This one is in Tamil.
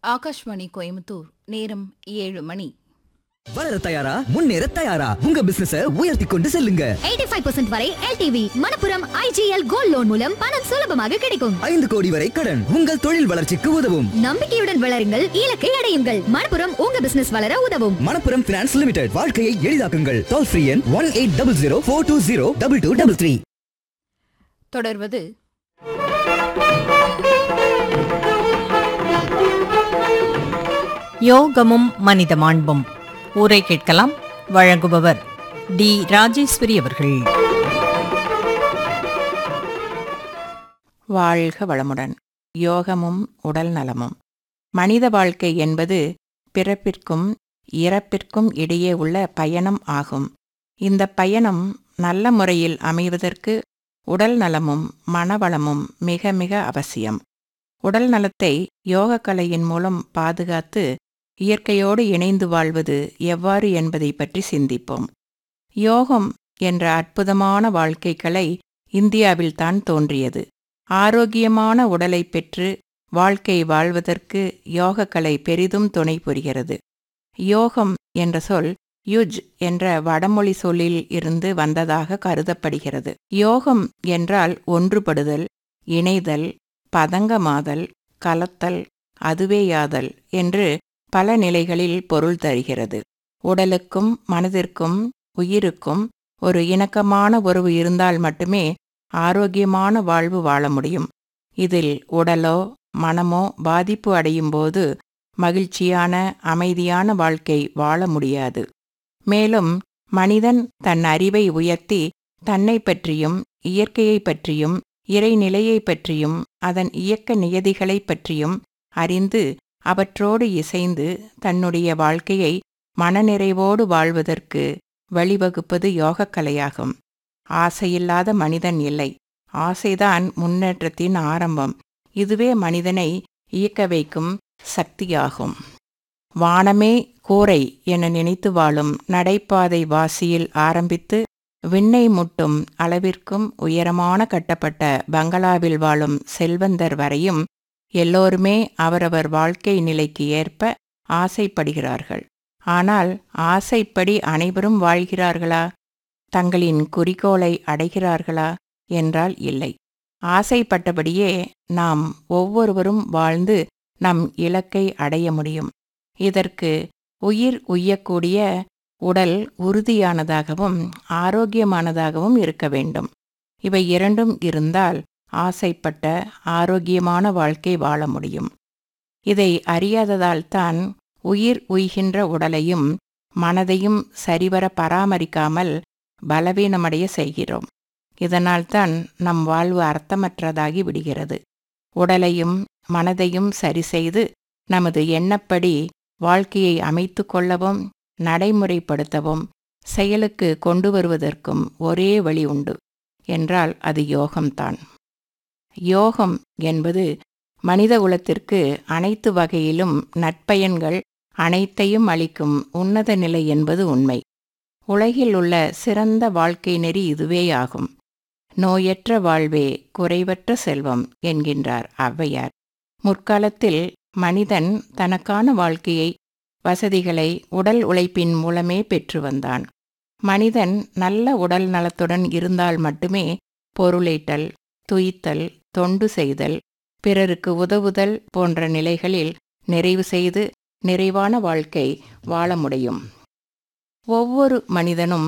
ஆகாஷ்வாணி கோயம்புத்தூர் நேரம் ஏழு மணி வளர தயாரா முன்னேற தயாரா உங்க பிசினஸ உயர்த்தி கொண்டு செல்லுங்க 85% வரை LTV Manappuram IGL gold loan மூலம் பணம் சுலபமாக கிடைக்கும் ஐந்து கோடி வரை கடன் உங்கள் தொழில் வளர்ச்சிக்கு உதவும் நம்பிக்கையுடன் வளருங்கள் இலக்கை அடையுங்கள் மணப்புரம் உங்க பிசினஸ் வளர உதவும் மணப்புரம் பினான்ஸ் லிமிடெட் வாழ்க்கையை எளிதாக்குங்கள் டோல் ஃப்ரீ எண் one eight double zero four two zero double two double three தொடர்வது யோகமும் மனித மாண்பும் ஊரை கேட்கலாம் வழங்குபவர் டி ராஜேஸ்வரி அவர்கள் வாழ்க வளமுடன் யோகமும் உடல் நலமும் மனித வாழ்க்கை என்பது பிறப்பிற்கும் இறப்பிற்கும் இடையே உள்ள பயணம் ஆகும் இந்த பயணம் நல்ல முறையில் அமைவதற்கு உடல் நலமும் மனவளமும் மிக மிக அவசியம் உடல் நலத்தை யோகக்கலையின் மூலம் பாதுகாத்து இயற்கையோடு இணைந்து வாழ்வது எவ்வாறு என்பதை பற்றி சிந்திப்போம் யோகம் என்ற அற்புதமான வாழ்க்கை கலை இந்தியாவில்தான் தோன்றியது ஆரோக்கியமான உடலை பெற்று வாழ்க்கை வாழ்வதற்கு யோகக்கலை பெரிதும் துணை புரிகிறது யோகம் என்ற சொல் யுஜ் என்ற வடமொழி சொல்லில் இருந்து வந்ததாக கருதப்படுகிறது யோகம் என்றால் ஒன்றுபடுதல் இணைதல் பதங்கமாதல் கலத்தல் அதுவேயாதல் என்று பல நிலைகளில் பொருள் தருகிறது உடலுக்கும் மனதிற்கும் உயிருக்கும் ஒரு இணக்கமான உறவு இருந்தால் மட்டுமே ஆரோக்கியமான வாழ்வு வாழ முடியும் இதில் உடலோ மனமோ பாதிப்பு அடையும் போது மகிழ்ச்சியான அமைதியான வாழ்க்கை வாழ முடியாது மேலும் மனிதன் தன் அறிவை உயர்த்தி தன்னை பற்றியும் இயற்கையைப் பற்றியும் இறைநிலையைப் பற்றியும் அதன் இயக்க நியதிகளைப் பற்றியும் அறிந்து அவற்றோடு இசைந்து தன்னுடைய வாழ்க்கையை மனநிறைவோடு வாழ்வதற்கு வழிவகுப்பது யோகக்கலையாகும் ஆசையில்லாத மனிதன் இல்லை ஆசைதான் முன்னேற்றத்தின் ஆரம்பம் இதுவே மனிதனை இயக்க வைக்கும் சக்தியாகும் வானமே கூரை என நினைத்து வாழும் நடைபாதை வாசியில் ஆரம்பித்து விண்ணை முட்டும் அளவிற்கும் உயரமான கட்டப்பட்ட பங்களாவில் வாழும் செல்வந்தர் வரையும் எல்லோருமே அவரவர் வாழ்க்கை நிலைக்கு ஏற்ப ஆசைப்படுகிறார்கள் ஆனால் ஆசைப்படி அனைவரும் வாழ்கிறார்களா தங்களின் குறிக்கோளை அடைகிறார்களா என்றால் இல்லை ஆசைப்பட்டபடியே நாம் ஒவ்வொருவரும் வாழ்ந்து நம் இலக்கை அடைய முடியும் இதற்கு உயிர் உய்யக்கூடிய உடல் உறுதியானதாகவும் ஆரோக்கியமானதாகவும் இருக்க வேண்டும் இவை இரண்டும் இருந்தால் ஆசைப்பட்ட ஆரோக்கியமான வாழ்க்கை வாழ முடியும் இதை அறியாததால்தான் உயிர் உய்கின்ற உடலையும் மனதையும் சரிவர பராமரிக்காமல் பலவீனமடைய செய்கிறோம் இதனால்தான் நம் வாழ்வு அர்த்தமற்றதாகி விடுகிறது உடலையும் மனதையும் சரி செய்து நமது எண்ணப்படி வாழ்க்கையை அமைத்து கொள்ளவும் நடைமுறைப்படுத்தவும் செயலுக்கு கொண்டு வருவதற்கும் ஒரே வழி உண்டு என்றால் அது யோகம்தான் யோகம் என்பது மனித குலத்திற்கு அனைத்து வகையிலும் நற்பயன்கள் அனைத்தையும் அளிக்கும் உன்னத நிலை என்பது உண்மை உலகில் உள்ள சிறந்த வாழ்க்கை நெறி இதுவேயாகும் நோயற்ற வாழ்வே குறைவற்ற செல்வம் என்கின்றார் ஔவையார் முற்காலத்தில் மனிதன் தனக்கான வாழ்க்கையை வசதிகளை உடல் உழைப்பின் மூலமே பெற்று வந்தான் மனிதன் நல்ல உடல் நலத்துடன் இருந்தால் மட்டுமே பொருளீட்டல் துய்த்தல் தொண்டு செய்தல் பிறருக்கு உதவுதல் போன்ற நிலைகளில் நிறைவு செய்து நிறைவான வாழ்க்கை வாழ முடியும் ஒவ்வொரு மனிதனும்